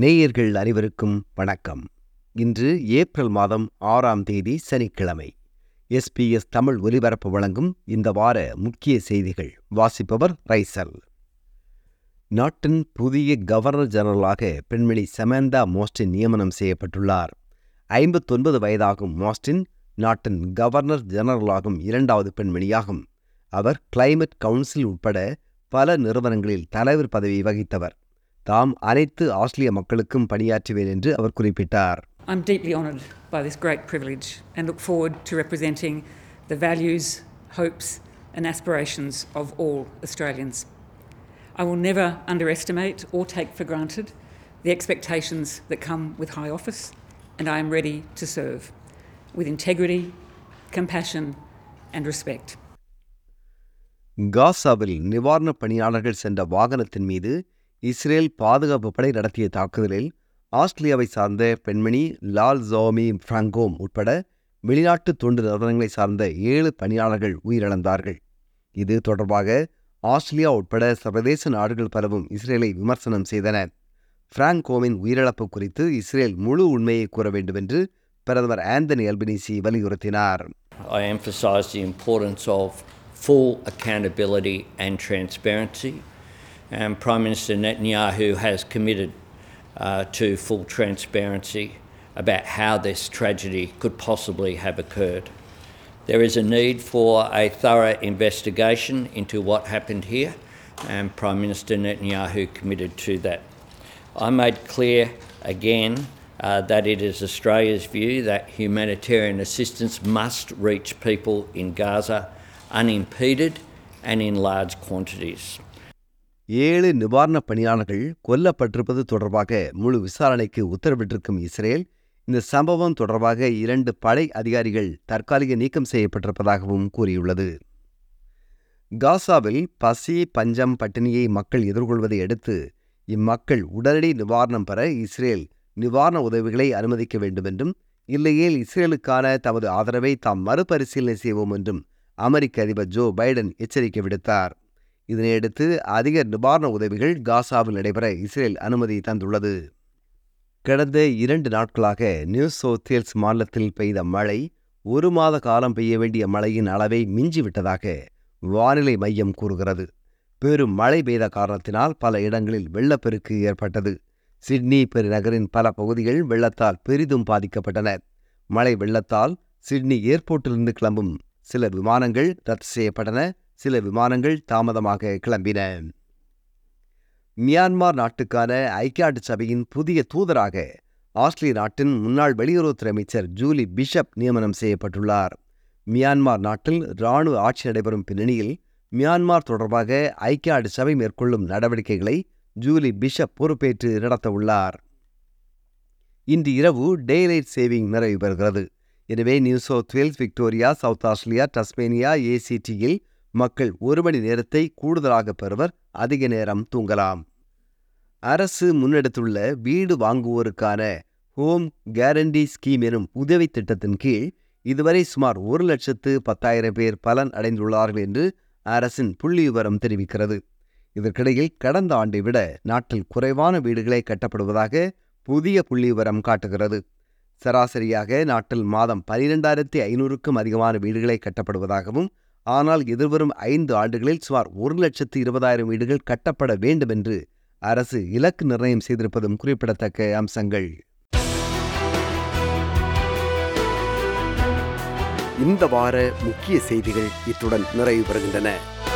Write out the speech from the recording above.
நேயர்கள் அனைவருக்கும் வணக்கம் இன்று ஏப்ரல் மாதம் ஆறாம் தேதி சனிக்கிழமை எஸ்பிஎஸ் தமிழ் ஒலிபரப்பு வழங்கும் இந்த வார முக்கிய செய்திகள் வாசிப்பவர் ரைசல் நாட்டின் புதிய கவர்னர் ஜெனரலாக பெண்மணி சமந்தா மோஸ்டின் நியமனம் செய்யப்பட்டுள்ளார் ஐம்பத்தொன்பது வயதாகும் மோஸ்டின் நாட்டின் கவர்னர் ஜெனரலாகும் இரண்டாவது பெண்மணியாகும் அவர் கிளைமேட் கவுன்சில் உட்பட பல நிறுவனங்களில் தலைவர் பதவி வகித்தவர் தாம் அனைத்து ஆஸ்திரேலிய மக்களுக்கும் பணியாற்றுவேன் என்று அவர் குறிப்பிட்டார் I'm deeply honoured by this great privilege and look forward to representing the values, hopes, and aspirations of all Australians. I will never underestimate or take for granted the expectations that come with high office, and I am ready to serve with integrity, compassion, and respect. காசாவில் நிவாரணப் பணியாளர்கள் சென்ற வாகனத்தின் மீது Israel பாதுகாப்பு படை நடத்திய தாக்குதலில் ஆஸ்திரேலியாவை சார்ந்த பெண்மணி லால் ஜோமி பிராங்கோம் உட்பட வெளிநாட்டு தொண்டு நிறுவனங்களை சார்ந்த ஏழு பணியாளர்கள் உயிரிழந்தார்கள் இது தொடர்பாக ஆஸ்திரேலியா உட்பட சர்வதேச நாடுகள் பலவும் இஸ்ரேலை விமர்சனம் செய்தன பிராங்கோமின் உயிரிழப்பு குறித்து இஸ்ரேல் முழு உண்மையை கூற வேண்டும் என்று பிரதமர் ஆந்தனி அல்பினிசி வலியுறுத்தினார் I emphasise the importance of full accountability and transparency. And Prime Minister Netanyahu has committed uh, to full transparency about how this tragedy could possibly have occurred. There is a need for a thorough investigation into what happened here, and Prime Minister Netanyahu committed to that. I made clear again uh, that it is Australia's view that humanitarian assistance must reach people in Gaza unimpeded and in large quantities. ஏழு நிவாரணப் பணியாளர்கள் கொல்லப்பட்டிருப்பது தொடர்பாக முழு விசாரணைக்கு உத்தரவிட்டிருக்கும் Israel இந்த சம்பவம் தொடர்பாக இரண்டு படை அதிகாரிகள் தற்காலிக நீக்கம் செய்யப்பட்டிருப்பதாகவும் கூறியுள்ளது காசாவில் பசி பஞ்சம் பட்டினியை மக்கள் எதிர்கொள்வதை அடுத்து இம்மக்கள் உடனடி நிவாரணம் பெற இஸ்ரேல் நிவாரண உதவிகளை அனுமதிக்க வேண்டும் என்றும் இல்லையேல் இஸ்ரேலுக்கான தமது ஆதரவை தாம் மறுபரிசீலனை செய்வோம் என்றும் அமெரிக்க அதிபர் ஜோ பைடன் எச்சரிக்கை விடுத்தார் இதனையடுத்து அதிக நிவாரண உதவிகள் காசாவில் நடைபெற இஸ்ரேல் அனுமதி தந்துள்ளது கடந்த இரண்டு நாட்களாக நியூ சவுத் வேல்ஸ் மாநிலத்தில் பெய்த மழை ஒரு மாத காலம் பெய்ய வேண்டிய மழையின் அளவை மிஞ்சிவிட்டதாக வானிலை மையம் கூறுகிறது பெரும் மழை பெய்த காரணத்தினால் பல இடங்களில் வெள்ளப்பெருக்கு ஏற்பட்டது சிட்னி பெருநகரின் பல பகுதிகள் வெள்ளத்தால் பெரிதும் பாதிக்கப்பட்டன மழை வெள்ளத்தால் சிட்னி ஏர்போர்ட்டிலிருந்து கிளம்பும் சில விமானங்கள் ரத்து செய்யப்பட்டன சில விமானங்கள் தாமதமாக கிளம்பின மியான்மார் நாட்டுக்கான ஐக்கிய நாட்டு சபையின் புதிய தூதராக ஆஸ்திரேலிய நாட்டின் முன்னாள் வெளியுறவுத்துறை அமைச்சர் ஜூலி பிஷப் நியமனம் செய்யப்பட்டுள்ளார் மியான்மார் நாட்டில் இராணுவ ஆட்சி நடைபெறும் பின்னணியில் மியான்மார் தொடர்பாக ஐக்கிய நாடு சபை மேற்கொள்ளும் நடவடிக்கைகளை ஜூலி பிஷப் பொறுப்பேற்று நடத்தவுள்ளார் இன்று இரவு டேலைட் சேவிங் நிறைவு பெறுகிறது எனவே New South Wales Victoria South Australia Tasmania ஏசிடியில் மக்கள் ஒரு மணி நேரத்தை கூடுதலாக பெறுவர் அதிக நேரம் தூங்கலாம் அரசு முன்னெடுத்துள்ள வீடு வாங்குவோருக்கான ஹோம் கேரண்டி ஸ்கீம் எனும் உதவி திட்டத்தின் கீழ் இதுவரை சுமார் ஒரு லட்சத்து பத்தாயிரம் பேர் பலன் அடைந்துள்ளார்கள் என்று அரசின் புள்ளி விவரம் தெரிவிக்கிறது இதற்கிடையில் கடந்த ஆண்டை விட நாட்டில் குறைவான வீடுகளே கட்டப்படுவதாக புதிய புள்ளி விவரம் காட்டுகிறது சராசரியாக நாட்டில் மாதம் பனிரெண்டாயிரத்தி ஐநூறுக்கும் அதிகமான வீடுகளே கட்டப்படுவதாகவும் ஆனால் எதிர்வரும் ஐந்து ஆண்டுகளில் சுமார் ஒரு லட்சத்து இருபதாயிரம் வீடுகள் கட்டப்பட வேண்டும் என்று அரசு இலக்கு நிர்ணயம் செய்திருப்பதும் குறிப்பிடத்தக்க அம்சங்கள் இந்த வார முக்கிய செய்திகள் இத்துடன் நிறைவு பெறுகின்றன